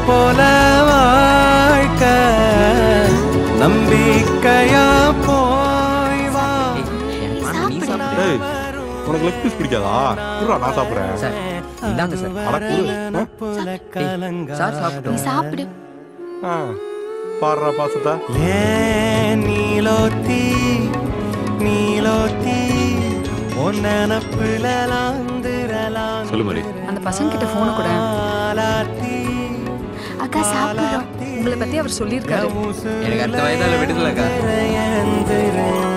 போல வாழ்க்க நம்பிக்கையா போய் வா நீ சாப்பிடு ஏய் உனக்கு லெக் பீஸ் பிடிக்காதா குர்ரா நான் சாப்பிடுறேன் சார் இந்தாங்க சார் அட குடு சார் சாப்பிட்டோம் நீ சாப்பிடு ஆ பாடுறா பாசத்தா நீலோத்தி நீலோத்தி உன் நினப்புல லாந்துரலாம் சொல்லு மாதிரி அந்த பசங்க கிட்ட போன கூட அக்கா சாப்பிடுறோம் உங்களை பத்தி அவர் சொல்லியிருக்காரு எனக்கு அடுத்த வயதால விடுதலைக்கா எழுந்துரு